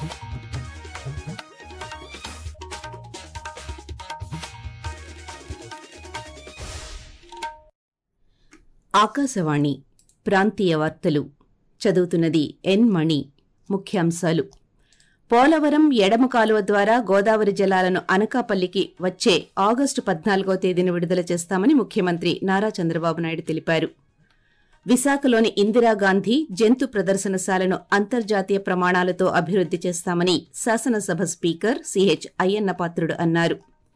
ఆకాశవాణి ప్రాంతీయ వార్తలు చదువుతున్నది ఎన్ మణి ముఖ్యాంశాలు పోలవరం ఎడమ కాలువ ద్వారా గోదావరి జలాలను అనకాపల్లికి వచ్చే ఆగస్టు పద్నాలుగో తేదీన విడుదల చేస్తామని ముఖ్యమంత్రి నారా చంద్రబాబు నాయుడు తెలిపారు విశాఖలోని ఇందిరాగాంధీ జంతు ప్రదర్శనశాలను అంతర్జాతీయ ప్రమాణాలతో అభివృద్ది చేస్తామని శాసనసభ స్పీకర్ సిహెచ్ అయ్యన్నపాత్రుడు అన్నారు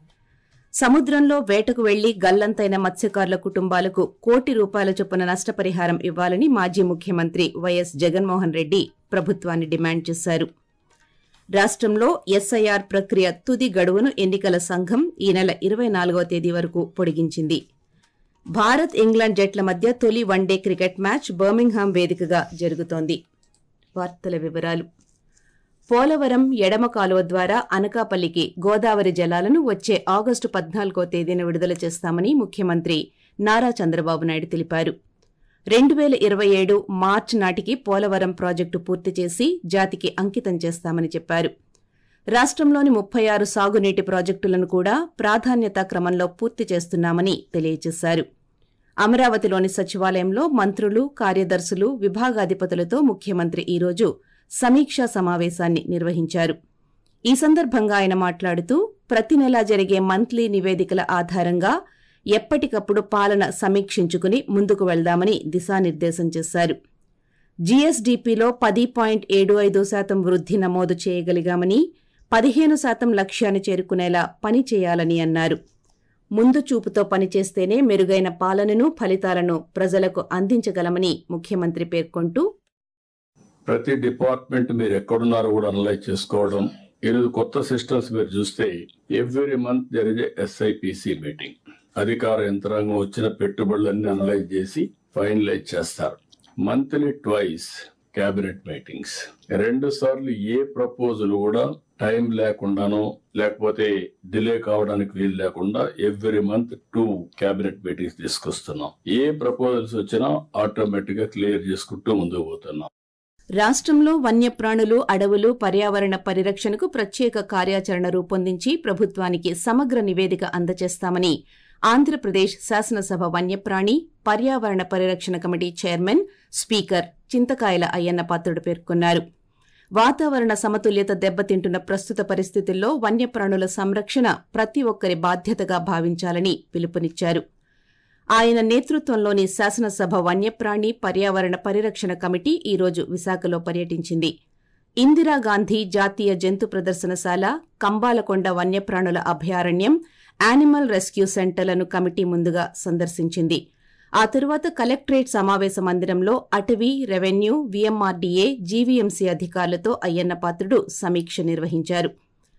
సముద్రంలో వేటకు వెళ్లి గల్లంతైన మత్స్యకారుల కుటుంబాలకు కోటి రూపాయల చొప్పున నష్టపరిహారం ఇవ్వాలని మాజీ ముఖ్యమంత్రి వైఎస్ జగన్మోహన్ రెడ్డి ప్రభుత్వాన్ని డిమాండ్ చేశారు రాష్టంలో ఎస్ఐఆర్ ప్రక్రియ తుది గడువును ఎన్నికల సంఘం ఈ నెల ఇరవై నాలుగవ తేదీ వరకు పొడిగించింది భారత్ ఇంగ్లాండ్ జట్ల మధ్య తొలి వన్డే క్రికెట్ మ్యాచ్ బర్మింగ్హామ్ వేదికగా జరుగుతోంది వార్తల వివరాలు పోలవరం ఎడమ కాలువ ద్వారా అనకాపల్లికి గోదావరి జలాలను వచ్చే ఆగస్టు పద్నాలుగో తేదీన విడుదల చేస్తామని ముఖ్యమంత్రి నారా చంద్రబాబు నాయుడు తెలిపారు రెండు పేల ఇరవై ఏడు మార్చి నాటికి పోలవరం ప్రాజెక్టు పూర్తి చేసి జాతికి అంకితం చేస్తామని చెప్పారు రాష్టంలోని ముప్పై ఆరు సాగునీటి ప్రాజెక్టులను కూడా ప్రాధాన్యతా క్రమంలో పూర్తి చేస్తున్నామని తెలియజేశారు అమరావతిలోని సచివాలయంలో మంత్రులు కార్యదర్శులు విభాగాధిపతులతో ముఖ్యమంత్రి ఈరోజు సమీక్షా సమావేశాన్ని నిర్వహించారు ఈ సందర్భంగా ఆయన మాట్లాడుతూ ప్రతి నెలా జరిగే మంత్లీ నివేదికల ఆధారంగా ఎప్పటికప్పుడు పాలన సమీక్షించుకుని ముందుకు వెళ్దామని దిశానిర్దేశం చేశారు జీఎస్డీపీలో పది పాయింట్ ఏడు ఐదు శాతం వృద్ధి నమోదు చేయగలిగామని పదిహేను శాతం లక్ష్యాన్ని చేరుకునేలా పని చేయాలని అన్నారు ముందు చూపుతో పనిచేస్తేనే మెరుగైన పాలనను ఫలితాలను ప్రజలకు అందించగలమని ముఖ్యమంత్రి పేర్కొంటూ ప్రతి డిపార్ట్మెంట్ మీరు ఎక్కడున్నారో కూడా అనలైజ్ చేసుకోవడం ఈరోజు కొత్త సిస్టమ్స్ మీరు చూస్తే ఎవ్రీ మంత్ జరిగే ఎస్ఐపిసి మీటింగ్ అధికార యంత్రాంగం వచ్చిన పెట్టుబడులన్నీ అనలైజ్ చేసి ఫైనలైజ్ చేస్తారు మంత్లీ ట్వైస్ క్యాబినెట్ మీటింగ్స్ రెండు సార్లు ఏ ప్రపోజల్ కూడా టైం లేకుండానో లేకపోతే డిలే కావడానికి వీలు లేకుండా every month two cabinet meetings తీసుకొస్తున్నాం ఏ ప్రపోజల్స్ వచ్చినా ఆటోమేటిక్ గా క్లియర్ చేసుకుంటూ ముందుకు పోతున్నాం రాష్ట్రంలో వన్యప్రాణులు అడవులు పర్యావరణ పరిరక్షణకు ప్రత్యేక కార్యాచరణ రూపొందించి ప్రభుత్వానికి సమగ్ర నివేదిక అందజేస్తామని ఆంధ్రప్రదేశ్ శాసనసభ వన్యప్రాణి పర్యావరణ పరిరక్షణ committee chairman speaker Chintakayala Ayyannapatrudu పేర్కొన్నారు వాతావరణ సమతుల్యత దెబ్బతింటున్న ప్రస్తుత పరిస్థితుల్లో వన్యప్రాణుల సంరక్షణ ప్రతి ఒక్కరి బాధ్యతగా భావించాలని పిలుపునిచ్చారు ఆయన నేతృత్వంలోని శాసనసభ వన్యప్రాణి పర్యావరణ పరిరక్షణ కమిటీ ఈరోజు విశాఖలో పర్యటించింది ఇందిరాగాంధీ జాతీయ జంతు ప్రదర్శనశాల కంబాలకొండ వన్యప్రాణుల అభయారణ్యం యానిమల్ రెస్క్యూ సెంటర్లను కమిటీ ముందుగా సందర్శించింది ఆ తరువాత కలెక్టరేట్ సమావేశ మందిరంలో అటవీ రెవెన్యూ వీఎంఆర్డీఏ జీవీఎంసీ అధికారులతో అయ్యన్నపాత్రుడు సమీక్ష నిర్వహించారు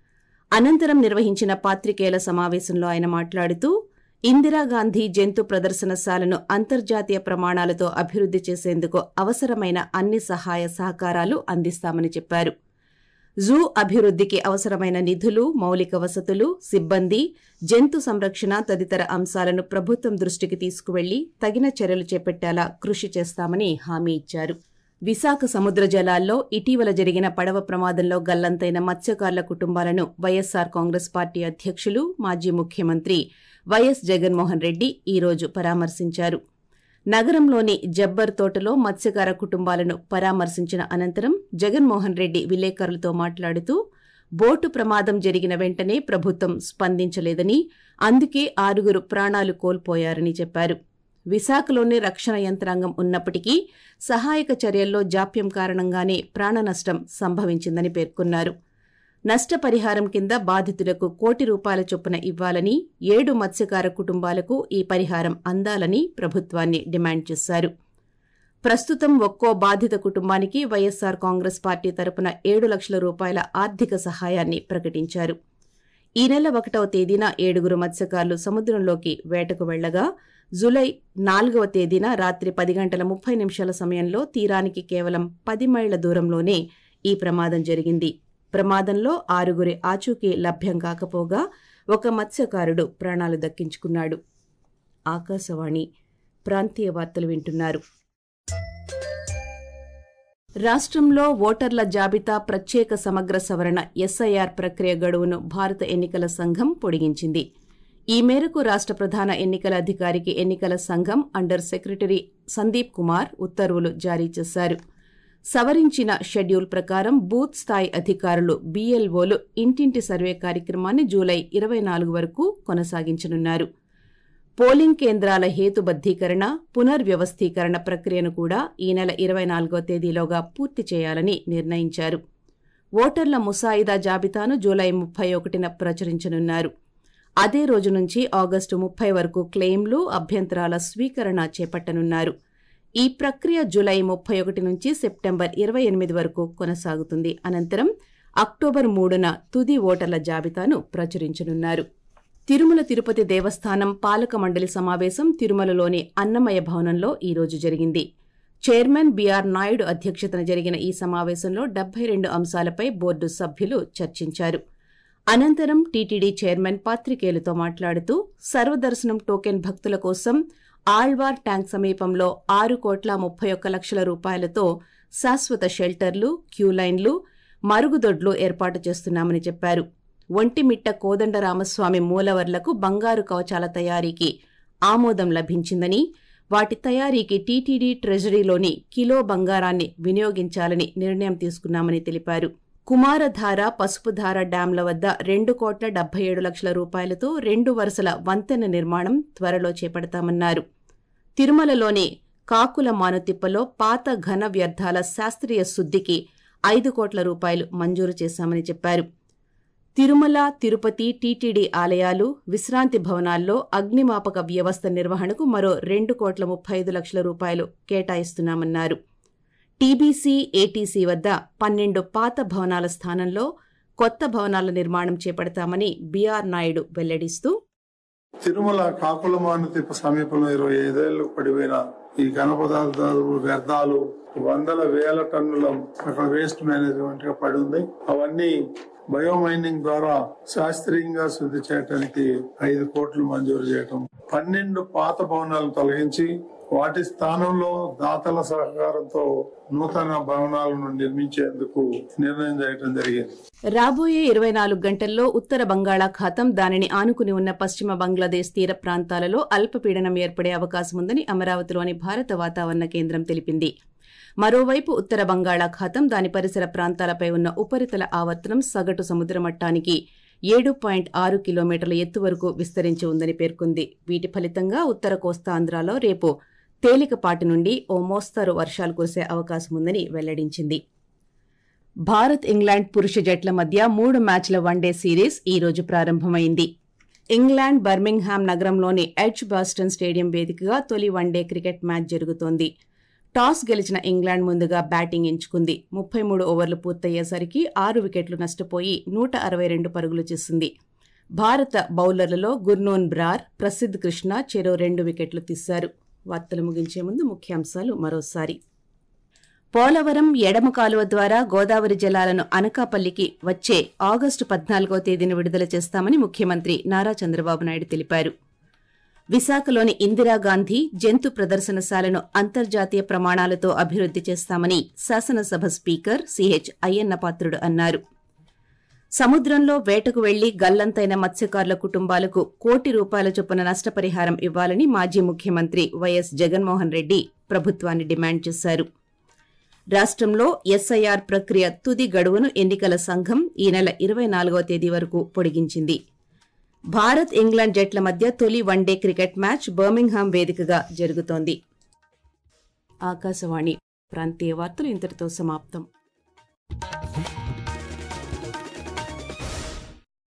అనంతరం నిర్వహించిన పాత్రికేయుల సమావేశంలో ఆయన మాట్లాడుతూ ఇందిరాగాంధీ జంతు ప్రదర్శనశాలను అంతర్జాతీయ ప్రమాణాలతో అభివృద్ది చేసేందుకు అవసరమైన అన్ని సహాయ సహకారాలు అందిస్తామని చెప్పారు జూ అభివృద్దికి అవసరమైన నిధులు మౌలిక వసతులు సిబ్బంది జంతు సంరక్షణ తదితర అంశాలను ప్రభుత్వం దృష్టికి తీసుకువెళ్లి తగిన చర్యలు చేపట్టేలా కృషి చేస్తామని హామీ ఇచ్చారు విశాఖ సముద్ర జలాల్లో ఇటీవల జరిగిన పడవ ప్రమాదంలో గల్లంతైన మత్స్యకారుల కుటుంబాలను వైఎస్సార్ కాంగ్రెస్ పార్టీ అధ్యక్షులు మాజీ ముఖ్యమంత్రి వైఎస్ జగన్మోహన్ రెడ్డి ఈరోజు పరామర్శించారు నగరంలోని జబ్బర్ తోటలో మత్స్యకార కుటుంబాలను పరామర్శించిన అనంతరం జగన్మోహన్ రెడ్డి విలేకరులతో మాట్లాడుతూ బోటు ప్రమాదం జరిగిన వెంటనే ప్రభుత్వం స్పందించలేదని అందుకే ఆరుగురు ప్రాణాలు కోల్పోయారని చెప్పారు విశాఖలోనే రక్షణ యంత్రాంగం ఉన్నప్పటికీ సహాయక చర్యల్లో జాప్యం కారణంగానే ప్రాణ నష్టం సంభవించిందని పేర్కొన్నారు నష్టపరిహారం కింద బాధితులకు కోటి రూపాయల చొప్పున ఇవ్వాలని ఏడు మత్స్యకార కుటుంబాలకు ఈ పరిహారం అందాలని ప్రభుత్వాన్ని డిమాండ్ చేశారు ప్రస్తుతం ఒక్కో బాధిత కుటుంబానికి వైఎస్సార్ కాంగ్రెస్ పార్టీ తరపున ఏడు లక్షల రూపాయల ఆర్థిక సహాయాన్ని ప్రకటించారు ఈ నెల ఒకటవ తేదీన ఏడుగురు మత్స్యకారులు సముద్రంలోకి వేటకు వెళ్లగా జులై నాలుగవ తేదీన రాత్రి పది గంటల ముప్పై నిమిషాల సమయంలో తీరానికి కేవలం పది మైళ్ల దూరంలోనే ఈ ప్రమాదం జరిగింది ప్రమాదంలో ఆరుగురి ఆచూకీ లభ్యం కాకపోగా ఒక మత్స్యకారుడు ప్రాణాలు దక్కించుకున్నాడు ఆకాశవాణి ప్రాంతీయ వార్తలు వింటున్నారు రాష్ట్రంలో ఓటర్ల జాబితా ప్రత్యేక సమగ్ర సవరణ ఎస్ఐఆర్ ప్రక్రియ గడువును భారత ఎన్నికల సంఘం పొడిగించింది ఈ మేరకు రాష్ట ప్రధాన ఎన్నికల అధికారికి ఎన్నికల సంఘం అండర్ సెక్రటరీ సందీప్ కుమార్ ఉత్తర్వులు జారీ చేశారు సవరించిన షెడ్యూల్ ప్రకారం బూత్ స్థాయి అధికారులు బీఎల్ఓలు ఇంటింటి సర్వే కార్యక్రమాన్ని జూలై ఇరవై నాలుగు వరకు కొనసాగించనున్నారు పోలింగ్ కేంద్రాల హేతుబద్దీకరణ పునర్వ్యవస్థీకరణ ప్రక్రియను కూడా ఈ నెల ఇరవై నాలుగో తేదీలోగా పూర్తి చేయాలని నిర్ణయించారు ఓటర్ల ముసాయిదా జాబితాను జూలై ముప్పై ఒకటిన ప్రచురించనున్నారు అదే రోజు నుంచి ఆగస్టు ముప్పై వరకు క్లెయిమ్లు అభ్యంతరాల స్వీకరణ చేపట్టనున్నారు ఈ ప్రక్రియ జూలై ముప్పై ఒకటి నుంచి సెప్టెంబర్ ఇరవై ఎనిమిది వరకు కొనసాగుతుంది అనంతరం అక్టోబర్ మూడున తుది ఓటర్ల జాబితాను ప్రచురించనున్నారు తిరుమల తిరుపతి దేవస్థానం పాలక మండలి సమావేశం తిరుమలలోని అన్నమయ భవనంలో ఈ రోజు జరిగింది చైర్మన్ బీఆర్ నాయుడు అధ్యక్షతన జరిగిన ఈ సమావేశంలో డెబ్బై రెండు అంశాలపై బోర్డు సభ్యులు చర్చించారు అనంతరం టీటీడీ చైర్మన్ పాత్రికేయులతో మాట్లాడుతూ సర్వదర్శనం టోకెన్ భక్తుల కోసం ఆళ్వార్ ట్యాంక్ సమీపంలో ఆరు కోట్ల ముప్పై ఒక్క లక్షల రూపాయలతో శాశ్వత షెల్టర్లు క్యూలైన్లు మరుగుదొడ్లు ఏర్పాటు చేస్తున్నామని చెప్పారు ఒంటిమిట్ట కోదండరామస్వామి మూలవర్లకు బంగారు కవచాల తయారీకి ఆమోదం లభించిందని వాటి తయారీకి టీటీడీ ట్రెజరీలోని కిలో బంగారాన్ని వినియోగించాలని నిర్ణయం తీసుకున్నామని తెలిపారు కుమారధార పసుపుధార డ్యాంల వద్ద రెండు కోట్ల డెబ్బై ఏడు లక్షల రూపాయలతో రెండు వరుసల వంతెన నిర్మాణం త్వరలో చేపడతామన్నారు తిరుమలలోని కాకుల మానుతిప్పలో పాత ఘన వ్యర్థాల శాస్త్రీయ శుద్దికి ఐదు కోట్ల రూపాయలు మంజూరు చేశామని చెప్పారు తిరుమల తిరుపతి టీటీడీ ఆలయాలు విశ్రాంతి భవనాల్లో అగ్నిమాపక వ్యవస్థ నిర్వహణకు మరో రెండు కోట్ల ముప్పై ఐదు లక్షల రూపాయలు కేటాయిస్తున్నామన్నారు టీబీసీ ఏటీసీ వద్ద పన్నెండు పాత భవనాల స్థానంలో కొత్త భవనాల నిర్మాణం చేపడతామని బీఆర్ నాయుడు వెల్లడిస్తూ తిరుమల కాకులమానుతిప్ప సమీపంలో ఇరవై ఐదేళ్లు పడిపోయిన ఈ ఘన పదార్థాలు వ్యర్థాలు వందల వేల టన్నుల అక్కడ వేస్ట్ మేనేజ్మెంట్ గా పడి ఉంది అవన్నీ బయోమైనింగ్ ద్వారా శాస్త్రీయంగా శుద్ధి చేయడానికి ఐదు కోట్లు మంజూరు చేయటం పన్నెండు పాత భవనాలను తొలగించి వాటి స్థానంలో దాతల సహకారంతో నూతన భవనాలను నిర్మించేందుకు నిర్ణయం చేయడం జరిగింది రాబోయే ఇరవై నాలుగు గంటల్లో ఉత్తర బంగాళాఖాతం దానిని ఆనుకుని ఉన్న పశ్చిమ బంగ్లాదేశ్ తీర ప్రాంతాలలో అల్పపీడనం ఏర్పడే అవకాశం ఉందని అమరావతిలోని భారత వాతావరణ కేంద్రం తెలిపింది మరోవైపు ఉత్తర బంగాళాఖాతం దాని పరిసర ప్రాంతాలపై ఉన్న ఉపరితల ఆవర్తనం సగటు సముద్ర మట్టానికి ఏడు పాయింట్ ఆరు కిలోమీటర్ల ఎత్తు వరకు విస్తరించి ఉందని పేర్కొంది వీటి ఫలితంగా ఉత్తర కోస్తాంధ్రాలో రేపు తేలికపాటి నుండి ఓ మోస్తరు వర్షాలు కురిసే అవకాశం ఉందని వెల్లడించింది భారత్ ఇంగ్లాండ్ పురుష జట్ల మధ్య మూడు మ్యాచ్ల వన్డే సిరీస్ ఈ రోజు ప్రారంభమైంది ఇంగ్లాండ్ బర్మింగ్హామ్ నగరంలోని ఎడ్జ్ బాస్టన్ స్టేడియం వేదికగా తొలి వన్డే క్రికెట్ మ్యాచ్ జరుగుతోంది టాస్ గెలిచిన ఇంగ్లాండ్ ముందుగా బ్యాటింగ్ ఎంచుకుంది ముప్పై మూడు ఓవర్లు పూర్తయ్యేసరికి ఆరు వికెట్లు నష్టపోయి నూట అరవై రెండు పరుగులు చేసింది భారత బౌలర్లలో గుర్నూన్ బ్రార్ ప్రసిద్ధ్ కృష్ణ చెరో రెండు వికెట్లు తీశారు వార్తలు ముగించే ముందు ముఖ్యాంశాలు మరోసారి పోలవరం ఎడమ కాలువ ద్వారా గోదావరి జలాలను అనకాపల్లికి వచ్చే ఆగస్టు పద్నాలుగో తేదీన విడుదల చేస్తామని ముఖ్యమంత్రి నారా చంద్రబాబు నాయుడు తెలిపారు విశాఖలోని ఇందిరాగాంధీ జంతు ప్రదర్శనశాలను అంతర్జాతీయ ప్రమాణాలతో అభివృద్ది చేస్తామని శాసనసభ స్పీకర్ సిహెచ్ అయ్యన్నపాత్రుడు అన్నారు సముద్రంలో వేటకు వెళ్లి గల్లంతైన మత్స్యకారుల కుటుంబాలకు కోటి రూపాయల చొప్పున నష్టపరిహారం ఇవ్వాలని మాజీ ముఖ్యమంత్రి వైఎస్ జగన్మోహన్ రెడ్డి ప్రభుత్వాన్ని డిమాండ్ చేశారు రాష్టంలో ఎస్ఐఆర్ ప్రక్రియ తుది గడువును ఎన్నికల సంఘం ఈ నెల ఇరవై నాలుగవ తేదీ వరకు పొడిగించింది భారత్ ఇంగ్లాండ్ జట్ల మధ్య తొలి వన్డే క్రికెట్ మ్యాచ్ బర్మింగ్హామ్ వేదికగా జరుగుతోంది ఆకాశవాణి ప్రాంతీయ వార్తలు ఇంతటితో సమాప్తం